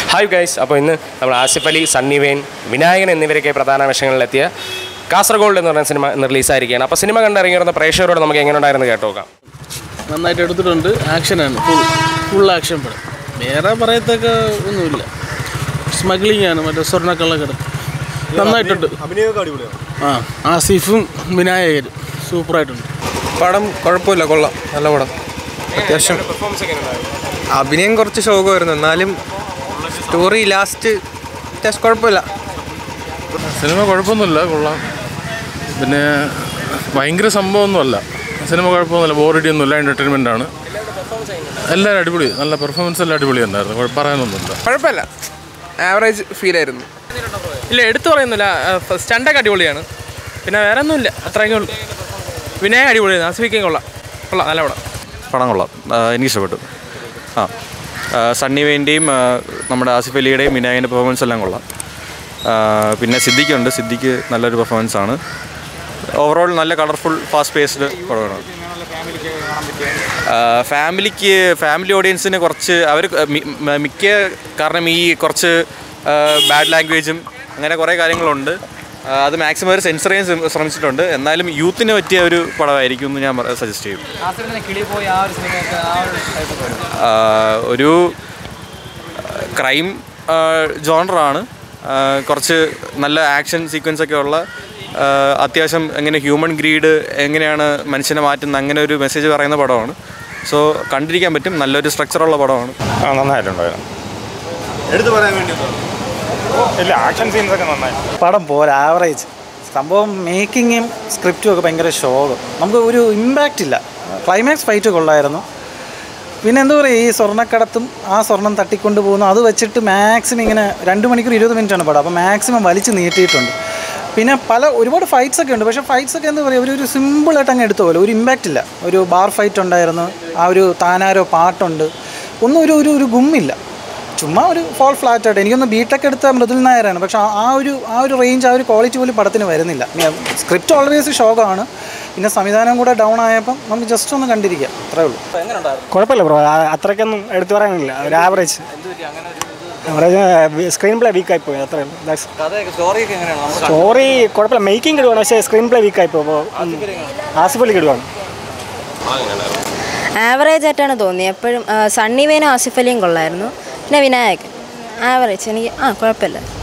hi guys അപ്പോൾ ഇന്ന് നമ്മൾ ആസിഫ് അലി സണ്ണി വെയിൻ വിനായകൻ എന്നിവരൊക്കെ പ്രധാന വേഷങ്ങളിലെത്തിയ കാസർഗോഡ് എന്ന് പറയുന്ന സിനിമ ഇന്ന് റിലീസായിരിക്കുകയാണ് അപ്പോൾ സിനിമ കണ്ടിറങ്ങിയിരുന്ന പ്രേക്ഷകരോട് നമുക്ക് എങ്ങനെ ഉണ്ടായിരുന്നു കേട്ടോ നോക്കാം നന്നായിട്ട് എടുത്തിട്ടുണ്ട് ആക്ഷനാണ് ഫുൾ ഫുൾ ആക്ഷൻ പടം വേറെ പറയത്തക്ക ഒന്നുമില്ല സ്മഗ്ലിംഗ് ആണ് മറ്റേ സ്വർണ്ണക്കള്ളക്കടത്ത് നന്നായിട്ടുണ്ട് അഭിനയമൊക്കെ അടിപൊളിയാണ് ആ ആസിഫും വിനായകരും സൂപ്പറായിട്ടുണ്ട് പടം കുഴപ്പമില്ല കൊള്ളാം നല്ല പടം അത്യാവശ്യം അഭിനയം കുറച്ച് ശോകമായിരുന്നു എന്നാലും സ്റ്റോറി ലാസ്റ്റ് അത്യാവശ്യം കുഴപ്പമില്ല സിനിമ കുഴപ്പമൊന്നുമില്ല കൊള്ളാം പിന്നെ ഭയങ്കര സംഭവമൊന്നുമല്ല സിനിമ കുഴപ്പമൊന്നുമില്ല ബോറടിയൊന്നുമില്ല എൻ്റർടൈൻമെൻ്റ് ആണ് എല്ലാവരും അടിപൊളി നല്ല പെർഫോമൻസ് എല്ലാം അടിപൊളി ഉണ്ടായിരുന്നു കുഴ- പറയാനൊന്നുമില്ല കുഴപ്പമില്ല ആവറേജ് ഫീൽ ആയിരുന്നു ഇല്ല എടുത്തു പറയുന്നില്ല സ്റ്റണ്ടൊക്കെ അടിപൊളിയാണ് പിന്നെ വേറെ ഒന്നുമില്ല അത്രയൊക്കെ ഉള്ളൂ വിനായക അടിപൊളിയാണ് ആസ്വദിക്കാൻ കൊള്ളാം കൊള്ളാം നല്ല പടം പടം കൊള്ളാം ആ, എനിക്ക് ഇഷ്ടപ്പെട്ടു ആ ആ, സണ്ണി വേൻ്റെയും ആ, നമ്മുടെ ആസിഫ് അലിയുടെയും വിനായകൻ്റെ പെർഫോമൻസ് എല്ലാം കൊള്ളാം ആ, പിന്നെ സിദ്ദിഖുണ്ട് സിദ്ദിഖ് നല്ലൊരു പെർഫോമൻസ് ആണ് ഓവറോൾ നല്ല കളർഫുൾ ഫാസ്റ്റ് പേസ്ഡ് പടമാണ് ഫാമിലിക്ക് ഫാമിലി ഓഡിയൻസിന് കുറച്ച് അവർ മിക്ക കാരണം ഈ കുറച്ച് ബാഡ് ലാംഗ്വേജും അങ്ങനെ കുറേ കാര്യങ്ങളുണ്ട് ആ, അത് മാക്സിമം അവർ സെൻസർ ചെയ്യാൻ ശ്രമ- ശ്രമിച്ചിട്ടുണ്ട് എന്നാലും യൂത്തിന് പറ്റിയ ഒരു പടമായിരിക്കും എന്ന് ഞാൻ സജസ്റ്റ് ചെയ്യും ആ, ഒരു ക്രൈം ജോണറാണ് കുറച്ച് നല്ല ആക്ഷൻ സീക്വൻസ് ഒക്കെ ഉള്ള ആ, അത്യാവശ്യം എങ്ങനെ ഹ്യൂമൻ ഗ്രീഡ് എങ്ങനെയാണ് മനുഷ്യനെ മാറ്റുന്ന അങ്ങനെ ഒരു മെസ്സേജ് പറയുന്ന പടമാണ് സോ കണ്ടിരിക്കാൻ പറ്റും നല്ലൊരു സ്ട്രക്ചറുള്ള പടമാണ് ആ നന്നായിട്ടുണ്ടായിരുന്നു എടുത്തു പറയാൻ വേണ്ടി ഇല്ല ആക്ഷൻ സീൻസ് ഒക്കെ നന്നായി പടം പോരാ ആവറേജ് സംഭവം മേക്കിങ്ങും സ്ക്രിപ്റ്റും ഒക്കെ ഭയങ്കര ശോകം നമുക്ക് ഒരു ഇമ്പാക്റ്റ് ഇല്ല ക്ലൈമാക്സ് ഫൈറ്റ് കൊള്ളായിരുന്നു പിന്നെ എന്താ പറയുക ഈ സ്വർണ്ണക്കടത്തും ആ സ്വർണം തട്ടിക്കൊണ്ട് പോകുന്നു അത് വെച്ചിട്ട് മാക്സിമം ഇങ്ങനെ രണ്ട് മണിക്കൂർ ഇരുപത് മിനിറ്റാണ് പടം അപ്പോൾ മാക്സിമം വലിച്ച് നീട്ടിയിട്ടുണ്ട് പിന്നെ പല ഒരുപാട് ഫൈറ്റ്സ് ഒക്കെ ഉണ്ട് പക്ഷേ ഫൈറ്റ്സ് ഒക്കെ എന്താ പറയുക ഒരു ഒരു സിമ്പിളായിട്ട് അങ്ങ് എടുത്ത പോലെ ഒരു ഇമ്പാക്റ്റ് ഇല്ല ഒരു ബാർ ഫൈറ്റ് ഉണ്ടായിരുന്നു ആ ഒരു താനാരോ പാട്ടുണ്ട് ഒന്നും ഒരു ഒരു ഒരു ഗുമ്മില്ല ചുമ്മാ ഒരു ഫോൾ ഫ്ലാറ്റ് ആയിട്ട് എനിക്കൊന്ന് ബിടെക് എടുത്ത മൃദുൽ നായരാണ് പക്ഷേ ആ- ആ ഒരു ആ ഒരു റേഞ്ച് ആ ഒരു ക്വാളിറ്റി പോലും പടത്തിന് വരുന്നില്ല സ്ക്രിപ്റ്റ് ഓൾവേസ് ശോകമാണ് പിന്നെ സംവിധാനം കൂടെ ഡൗൺ ആയപ്പം നമുക്ക് ജസ്റ്റ് ഒന്ന് കണ്ടിരിക്കാം അത്രേ ഉള്ളൂ കുഴപ്പമില്ല ബ്രോ അത്രയ്ക്കൊന്നും എടുത്തു പറയാനില്ല ഒരു ആവറേജ് സ്ക്രീൻ പ്ലേ വീക്കായി പോയി അത്രേ സ്റ്റോറി കുഴപ്പമില്ല മേക്കിംഗ് ഇടുവാണ് പക്ഷേ സ്ക്രീൻ പ്ലേ വീക്കായി പോയി അപ്പോൾ ആസിഫ് അലി ഇടുവാണ് ആവറേജ് ആയിട്ടാണ് തോന്നിയത് എപ്പോഴും സണ്ണി വേനും ആസിഫ് അലിയും കൊള്ളായിരുന്നു പിന്നെ വിനായകൻ ആവറേജ് എനിക്ക് ആ കുഴപ്പമില്ല